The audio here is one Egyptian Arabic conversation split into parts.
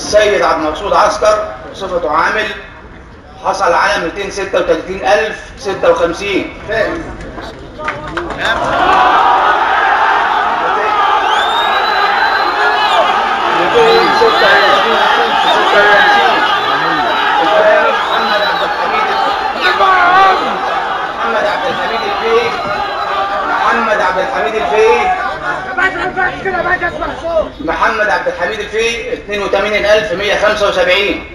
السيد عبد المقصود عسكر بصفته عامل حصل على 236056 الثاني محمد عبد الحميد محمد عبد الحميد الفيه محمد عبد الحميد الفيه محمد عبد الحميد الفيه 82175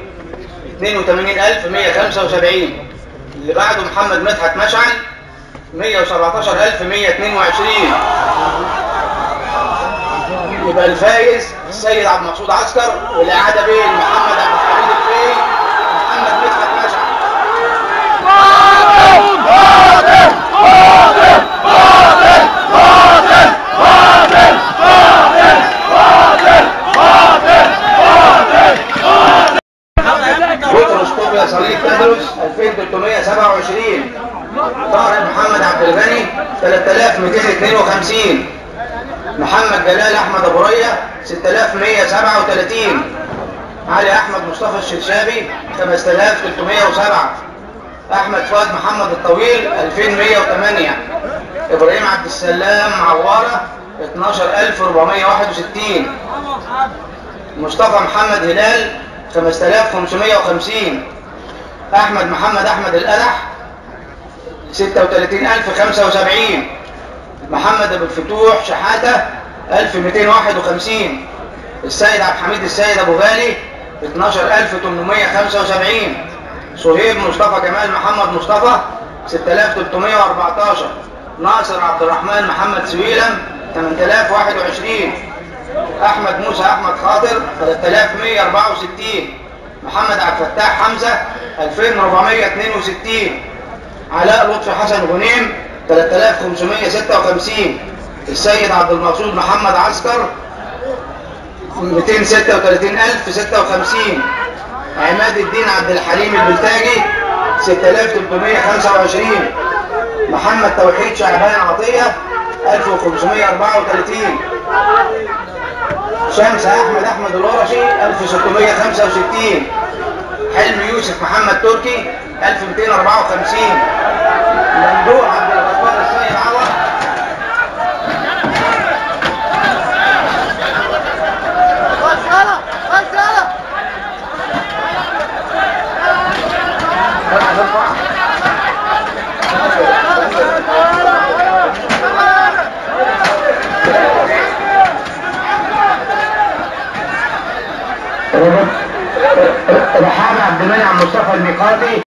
82175 اللي بعده محمد مدحت مشعل 117122 يبقى الفايز السيد عبد المقصود عسكر والاعاده بين محمد عبد الحميد الفيه ومحمد مدحت مشعل بطرس طوبيا صليب تدرس 2327 طارق محمد عبد الغني 3252 محمد جلال احمد ابو ريه 6137 علي احمد مصطفى الشرشابي 5307 احمد فؤاد محمد الطويل 2108 ابراهيم عبد السلام عواره 12461 مصطفى محمد هلال 5550 احمد محمد احمد القلح 36075 محمد ابو الفتوح شحاته 1251 السيد عبد الحميد السيد ابو غالي 12875 صهيب مصطفى كمال محمد مصطفى 6314 ناصر عبد الرحمن محمد سويلم 8021 احمد موسى احمد خاطر 3164 محمد عبد الفتاح حمزه 2462 علاء لطفي حسن غنيم 3556 السيد عبد المقصود محمد عسكر 236056 عماد الدين عبد الحليم البلتاجي 6325 محمد توحيد شعبان عطيه 1534 شمس احمد احمد الورشي 1665 حلمي يوسف محمد تركي 1254 ممدوح عبد الغفار السيد عوض رحاب عبد المنعم مصطفى الميقاتي